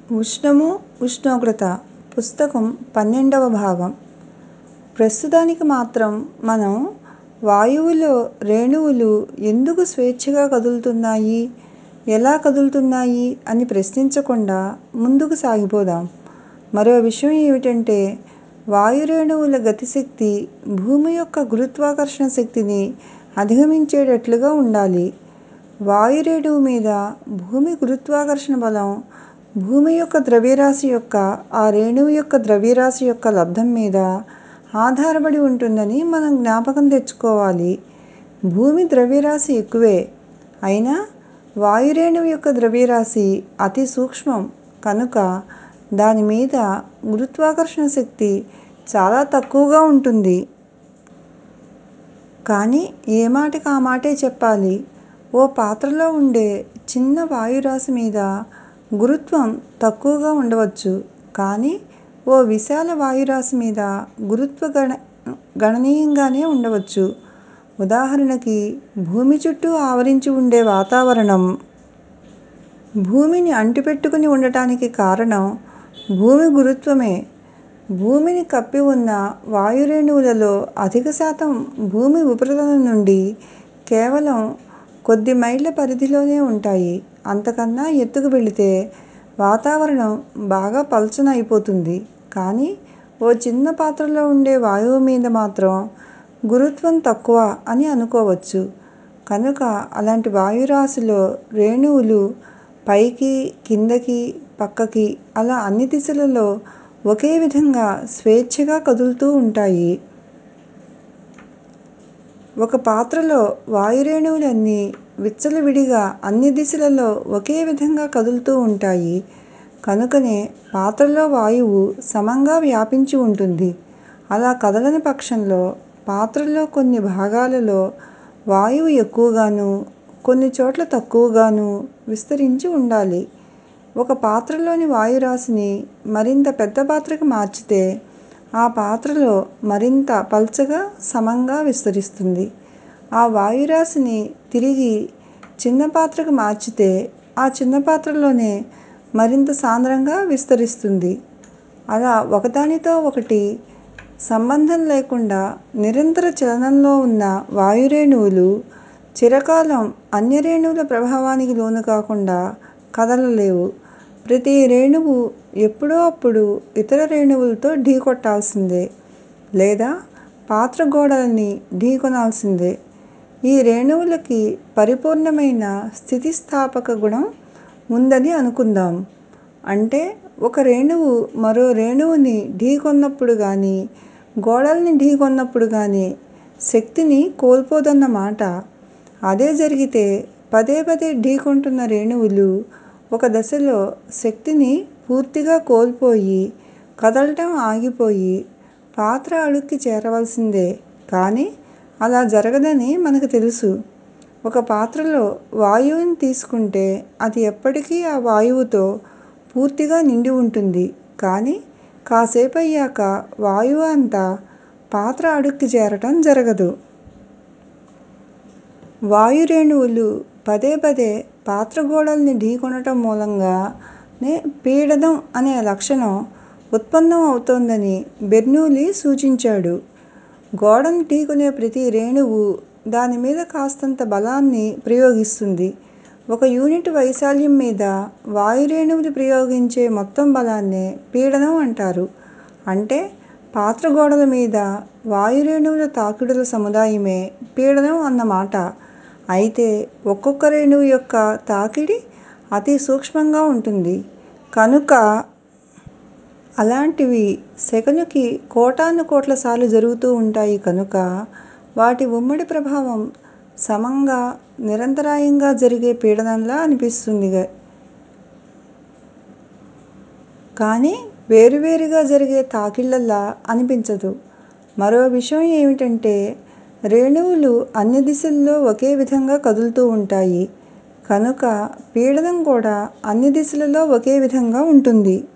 ఉష్ణము ఉష్ణోగ్రత పుస్తకం పన్నెండవ భాగం ప్రస్తుతానికి మాత్రం మనం వాయువులో రేణువులు ఎందుకు స్వేచ్ఛగా కదులుతున్నాయి ఎలా కదులుతున్నాయి అని ప్రశ్నించకుండా ముందుకు సాగిపోదాం మరో విషయం ఏమిటంటే వాయు రేణువుల గతిశక్తి భూమి యొక్క గురుత్వాకర్షణ శక్తిని అధిగమించేటట్లుగా ఉండాలి వాయు రేణువు మీద భూమి గురుత్వాకర్షణ బలం భూమి యొక్క ద్రవ్యరాశి యొక్క ఆ రేణువు యొక్క ద్రవ్యరాశి యొక్క లబ్ధం మీద ఆధారపడి ఉంటుందని మనం జ్ఞాపకం తెచ్చుకోవాలి భూమి ద్రవ్యరాశి ఎక్కువే అయినా వాయు రేణువు యొక్క ద్రవ్యరాశి అతి సూక్ష్మం కనుక దాని మీద గురుత్వాకర్షణ శక్తి చాలా తక్కువగా ఉంటుంది కానీ ఏ మాటకి ఆ మాటే చెప్పాలి ఓ పాత్రలో ఉండే చిన్న వాయురాశి మీద గురుత్వం తక్కువగా ఉండవచ్చు కానీ ఓ విశాల వాయురాశి మీద గురుత్వ గణ గణనీయంగానే ఉండవచ్చు ఉదాహరణకి భూమి చుట్టూ ఆవరించి ఉండే వాతావరణం భూమిని అంటిపెట్టుకుని ఉండటానికి కారణం భూమి గురుత్వమే భూమిని కప్పి ఉన్న వాయు రేణువులలో అధిక శాతం భూమి ఉపరితలం నుండి కేవలం కొద్ది మైళ్ళ పరిధిలోనే ఉంటాయి అంతకన్నా ఎత్తుకు వెళితే వాతావరణం బాగా పల్చన అయిపోతుంది కానీ ఓ చిన్న పాత్రలో ఉండే వాయువు మీద మాత్రం గురుత్వం తక్కువ అని అనుకోవచ్చు కనుక అలాంటి వాయురాశిలో రేణువులు పైకి కిందకి పక్కకి అలా అన్ని దిశలలో ఒకే విధంగా స్వేచ్ఛగా కదులుతూ ఉంటాయి ఒక పాత్రలో వాయు రేణువులన్నీ విచ్చలవిడిగా అన్ని దిశలలో ఒకే విధంగా కదులుతూ ఉంటాయి కనుకనే పాత్రలో వాయువు సమంగా వ్యాపించి ఉంటుంది అలా కదలని పక్షంలో పాత్రలో కొన్ని భాగాలలో వాయువు ఎక్కువగాను కొన్ని చోట్ల తక్కువగాను విస్తరించి ఉండాలి ఒక పాత్రలోని వాయురాశిని మరింత పెద్ద పాత్రకి మార్చితే ఆ పాత్రలో మరింత పల్చగా సమంగా విస్తరిస్తుంది ఆ వాయురాశిని తిరిగి చిన్న పాత్రకు మార్చితే ఆ చిన్న పాత్రలోనే మరింత సాంద్రంగా విస్తరిస్తుంది అలా ఒకదానితో ఒకటి సంబంధం లేకుండా నిరంతర చలనంలో ఉన్న వాయు రేణువులు చిరకాలం అన్య రేణువుల ప్రభావానికి లోను కాకుండా కదలలేవు ప్రతి రేణువు ఎప్పుడో అప్పుడు ఇతర రేణువులతో ఢీకొట్టాల్సిందే లేదా పాత్ర గోడలని ఢీకొనాల్సిందే ఈ రేణువులకి పరిపూర్ణమైన స్థితిస్థాపక గుణం ఉందని అనుకుందాం అంటే ఒక రేణువు మరో రేణువుని ఢీకొన్నప్పుడు గానీ గోడల్ని ఢీకొన్నప్పుడు గానీ శక్తిని కోల్పోదన్నమాట అదే జరిగితే పదే పదే ఢీకొంటున్న రేణువులు ఒక దశలో శక్తిని పూర్తిగా కోల్పోయి కదలటం ఆగిపోయి పాత్ర అడుక్కి చేరవలసిందే కానీ అలా జరగదని మనకు తెలుసు ఒక పాత్రలో వాయువుని తీసుకుంటే అది ఎప్పటికీ ఆ వాయువుతో పూర్తిగా నిండి ఉంటుంది కానీ కాసేపయ్యాక వాయువు అంతా పాత్ర అడుక్కి చేరటం జరగదు వాయు రేణువులు పదే పదే పాత్ర గోడల్ని ఢీకొనటం మూలంగానే పీడనం అనే లక్షణం ఉత్పన్నం అవుతోందని బెర్నూలీ సూచించాడు గోడని ఢీకొనే ప్రతి రేణువు దాని మీద కాస్తంత బలాన్ని ప్రయోగిస్తుంది ఒక యూనిట్ వైశాల్యం మీద వాయు రేణువులు ప్రయోగించే మొత్తం బలాన్నే పీడనం అంటారు అంటే పాత్ర గోడల మీద వాయు రేణువుల తాకిడుల సముదాయమే పీడనం అన్నమాట అయితే ఒక్కొక్క రేణువు యొక్క తాకిడి అతి సూక్ష్మంగా ఉంటుంది కనుక అలాంటివి సెకనుకి కోటానుకోట్ల సార్లు జరుగుతూ ఉంటాయి కనుక వాటి ఉమ్మడి ప్రభావం సమంగా నిరంతరాయంగా జరిగే పీడనంలా అనిపిస్తుంది కానీ వేరువేరుగా జరిగే తాకిళ్ళలా అనిపించదు మరో విషయం ఏమిటంటే రేణువులు అన్ని దిశల్లో ఒకే విధంగా కదులుతూ ఉంటాయి కనుక పీడనం కూడా అన్ని దిశలలో ఒకే విధంగా ఉంటుంది